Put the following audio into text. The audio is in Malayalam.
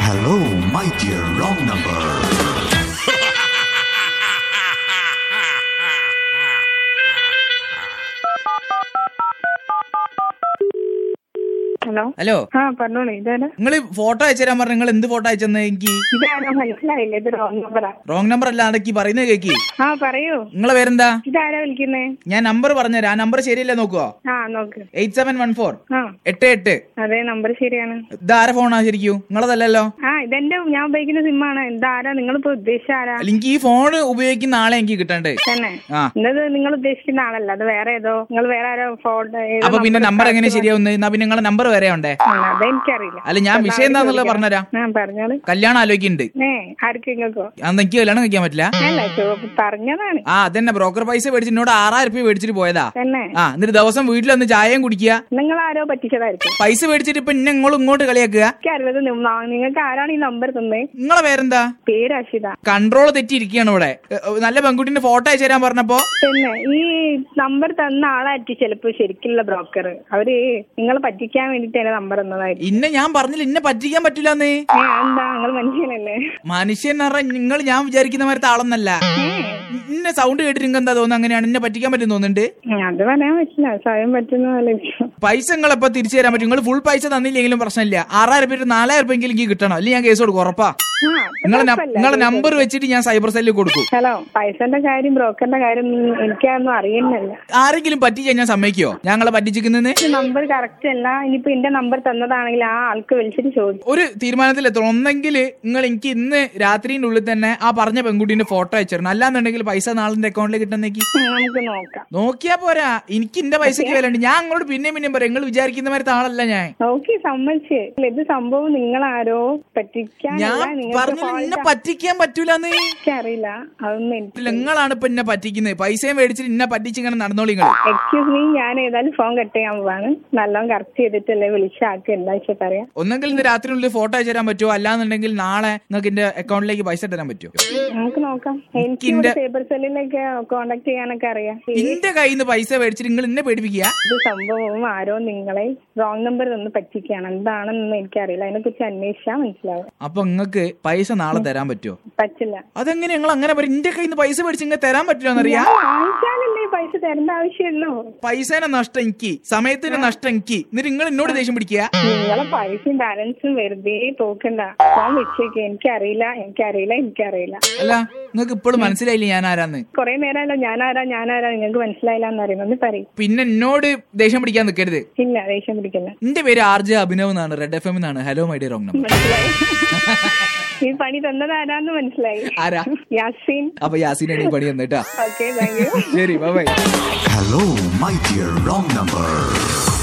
Hello, my dear wrong number. Hello hello ആ പറഞ്ഞോളൂ ഇതാരാ നിങ്ങൾ ഫോട്ടോ അയച്ചു തരാൻ പറഞ്ഞു നിങ്ങൾ എന്ത് ഫോട്ടോ അയച്ചെന്ന് എനിക്ക് ഇതാരാ മനസ്സിലായില്ല ഇത് റോങ് നമ്പറാ റോങ് നമ്പർ അല്ല അടക്കി പറയുന്നത് കേക്കി ആ പറയൂ നിങ്ങളെ പേരെന്താ ഇതാരാ വിളിക്കുന്നേ ഞാൻ നമ്പർ പറഞ്ഞുതരാം ആ നമ്പർ ശരിയല്ലേ നോക്കുവോ ആ നോക്ക് എയ്റ്റ് സെവൻ വൺ ഫോർ ആ എട്ട് എട്ട് അതെ നമ്പർ ശരിയാണ് ഇതാരെ ഫോണാ ശരിക്കും നിങ്ങളതല്ലല്ലോ ആ ഇതെന്റെ ഞാൻ ഉപയോഗിക്കുന്ന സിമ്മാണ് ഇതാരാ നിങ്ങളിപ്പോ ഉദ്ദേശിച്ച ആരാ അല്ല, എനിക്ക് ഈ ഫോൺ ഉപയോഗിക്കുന്ന ആളെ എനിക്ക് കിട്ടണ്ട് തന്നെ ആ എന്നത് നിങ്ങൾ ഉദ്ദേശിക്കുന്ന ആളല്ല അത് വേറെ ഏതോ നിങ്ങൾ വേറെ ആരോ ഫോട്ടോ അപ്പൊ പിന്നെ നമ്പർ എങ്ങനെ ശരിയാവുന്നത് എന്നാ പിന്നെ നിങ്ങളെ നമ്പർ വരെ ഉണ്ടേ അതെനിക്കറിയില്ല അല്ല ഞാൻ വിഷയം എന്താന്നുള്ളത് പറഞ്ഞുതരാം ആ പറഞ്ഞോളൂ കല്യാണം ആലോചിക്കുന്നുണ്ട് ഏ ആർക്ക് നിങ്ങൾക്കോ അന്ന് എനിക്ക് കല്യാണം കഴിക്കാൻ പറ്റില്ല അല്ല ചോ- പറഞ്ഞതാണ് ആ അതന്നെ ബ്രോക്കർ പൈസ മേടിച്ച് എന്നോട് ആറായിരം റുപ്യ മേടിച്ചിട്ട് പോയതാ തന്നെ ആ എന്നിട്ട് ദിവസം വീട്ടിൽ വന്ന് ചായയും കുടിക്കുക നിങ്ങൾ ആരോ പറ്റിച്ചതായിരിക്കും പൈസ മേടിച്ചിട്ട് ഇപ്പൊ ഇന്നെ ഇങ്ങോട്ട് ഇങ്ങോട്ട് കളിയാക്കുക എനിക്കറിയത് നിങ്ങൾക്ക് ആരാണ് ഈ നമ്പർ തന്നേ നിങ്ങളെ പേരെന്താ പേര് അഷിത കൺട്രോൾ തെറ്റിയിരിക്കുകയാണ് ഇവിടെ എ, എ, നല്ല പെൺകുട്ടിന്റെ ഫോട്ടോ അയച്ചു തരാൻ പറഞ്ഞപ്പോ പിന്നെ ഈ നമ്പർ തന്ന ആളായിരിക്കും ചിലപ്പോ ശരിക്കുള്ള ബ്രോക്കർ അവര് നിങ്ങളെ പറ്റിക്കാൻ വേണ്ടിട്ട് എന്റെ നമ്പർ തന്നതായിരിക്കും ഇന്നെ ഞാൻ പറഞ്ഞില്ല ഇന്നെ പറ്റിക്കാൻ പറ്റില്ലെന്ന് ഏ എന്താ നിങ്ങൾ മനുഷ്യനല്ലേ മനുഷ്യൻ എന്ന് പറഞ്ഞാൽ നിങ്ങൾ ഞാൻ വിചാരിക്കുന്ന മാതിരത്തെ ആളൊന്നല്ല ഇന്നെ സൗണ്ട് കേട്ടിട്ട് നിങ്ങൾക്ക് എന്താ തോന്നുന്നു അങ്ങനെയാണ് എന്നെ പറ്റിക്കാൻ പറ്റും തോന്നുന്നുണ്ട് ഉം, അത് പറയാൻ പറ്റില്ല സ്വയം പറ്റുന്നതല്ലേ പൈസ നിങ്ങൾ എപ്പോ തിരിച്ചു തരാൻ പറ്റും നിങ്ങൾ ഫുൾ പൈസ തന്നില്ലെങ്കിലും പ്രശ്നമില്ല ആറായിരം രൂപ നാലായിരം രൂപ എങ്കിലും എനിക്ക് കിട്ടണം അല്ലെങ്കിൽ ഞാൻ കേസ് കൊടുക്കും ഉറപ്പാ നിങ്ങളെ ന- നിങ്ങളെ നമ്പർ വെച്ചിട്ട് ഞാൻ സൈബർ സെല്ലിൽ കൊടുക്കും ഹലോ പൈസന്റെ കാര്യം ബ്രോക്കറിന്റെ കാര്യം ഒന്നും എനിക്കതൊന്നും അറിയുന്നില്ല ആരെങ്കിലും പറ്റിച്ച് ഞാൻ സമ്മതിക്കോ ഞങ്ങളെ പറ്റിച്ചിരിക്കുന്നതിന് നമ്പർ കറക്റ്റ് അല്ല ഇനിയിപ്പോ എന്റെ നമ്പർ തന്നതാണെങ്കിൽ ആ ആൾക്ക് വിളിച്ചിട്ട് ചോദിച്ചു ഒരു തീരുമാനത്തിൽ എത്തണം ഒന്നെങ്കിൽ നിങ്ങൾ എനിക്ക് ഇന്ന് രാത്രിന്റെ ഉള്ളിൽ തന്നെ ആ പറഞ്ഞ പെൺകുട്ടീന്റെ ഫോട്ടോ അയച്ചിരണം അല്ലാന്നുണ്ടെങ്കിൽ പൈസ നാളെ അക്കൗണ്ടിലേക്ക് കിട്ടുന്നേക്ക് നമുക്ക് നോക്കാം നോക്കിയാ പോരാ എനിക്ക് എന്റെ പൈസക്ക് വില ഉണ്ട് ഞാൻ അങ്ങോട്ട് പിന്നെയും പിന്നെയും പറയാം നിങ്ങൾ വിചാരിക്കുന്ന മാതിരത്തെ ആളല്ല ഞാൻ നോക്കി സമ്മതിച്ച് ഇത് സംഭവം നിങ്ങളാരോ പറ്റിക്കാനല്ല ഞാൻ നിങ്ങൾക്ക് പറഞ്ഞില്ല എന്നെ പറ്റിക്കാൻ പറ്റൂലെന്ന് എനിക്കറിയില്ല അതൊന്നും എനിക്ക് നിങ്ങളാണ് ഇപ്പൊ എന്നെ പറ്റിക്കുന്നത് പൈസയും മേടിച്ചിട്ട് എന്നെ പറ്റിച്ച് ഇങ്ങനെ നടന്നോളി നിങ്ങൾ എക്സ്ക്യൂസ് മീ ഞാൻ ഏതായാലും ഫോൺ കട്ട് ചെയ്യാൻ പോവാണ് നല്ലോണം കറക്റ്റ് ചെയ്തിട്ടല്ലേ വിളിച്ചാക്ക് എന്താ വെച്ചാൽ പറയാം ഒന്നെങ്കിൽ ഇന്ന് രാത്രിനുള്ളിൽ ഫോട്ടോ അയച്ചു തരാൻ പറ്റുമോ അല്ലാന്നുണ്ടെങ്കിൽ നാളെ നിങ്ങൾക്ക് എന്റെ അക്കൗണ്ടിലേക്ക് പൈസ തരാൻ പറ്റുമോ നമുക്ക് നോക്കാം എനിക്ക് ഇന്റെ- സൈബർ സെല്ലിലേക്ക് കോണ്ടാക്ട് ചെയ്യാനൊക്കെ അറിയാം എന്റെ കയ്യിൽ നിന്ന് പൈസ മേടിച്ചിട്ട് നിങ്ങൾ എന്നെ പേടിപ്പിക്കുക ഇത് സംഭവം ആരോ നിങ്ങളെ റോങ് നമ്പർ തന്ന് പറ്റിക്കുകയാണ് എന്താണെന്നൊന്നും എനിക്കറിയില്ല അതിനെ കുറിച്ച് അന്വേഷിച്ചാൽ മനസ്സിലാവും അപ്പൊ നിങ്ങൾക്ക് പൈസ നാളെ തരാൻ പറ്റുമോ പറ്റില്ല അതെങ്ങനെ നിങ്ങൾ അങ്ങനെ പറയും എന്റെ കയ്യിൽ നിന്ന് പൈസ മേടിച്ച് ഇങ്ങനെ തരാൻ പറ്റില്ല എന്നറിയാം വാങ്ങിച്ചാലല്ലേ പൈസ തരേണ്ട ആവശ്യമുള്ളൂ പൈസേനെ നഷ്ടം എനിക്ക് സമയത്തിന്റെ നഷ്ടം എനിക്ക് എന്നിട്ട് നിങ്ങൾ എന്നോട് ദേഷ്യം പിടിക്കുക നിങ്ങളെ പൈസയും ബാലൻസും വെറുതെ പോക്കണ്ട ഫോൺ വെച്ചേക്ക് എനിക്കറിയില്ല എനിക്കറിയില്ല എനിക്കറിയില്ല അല്ല നിങ്ങൾക്ക് ഇപ്പോഴും മനസ്സിലായില്ല ഞാൻ ആരാന്ന് കുറെ നേരമല്ലോ ഞാനാരാ ഞാനാരാ നിങ്ങൾക്ക് മനസ്സിലായില്ല എന്ന് അറിയുന്നത് പറയും പിന്നെ എന്നോട് ദേഷ്യം പിടിക്കാൻ നിൽക്കരുത് ഇല്ല ദേഷ്യം പിടിക്കില്ല എന്റെ പേര് ആർ ജെ അഭിനവ് എന്നാണ് റെഡ് എഫ് എം എന്നാണ് hello my dear wrong number മനസ്സിലായി ഈ പണി തന്നത് ആരാന്ന് മനസ്സിലായി ആരാ യാസീൻ അപ്പൊ യാസീനാണ് ഈ പണി തന്നിട്ടാ ഓക്കെ താങ്ക് യു ശരി bye Hello, my dear wrong number.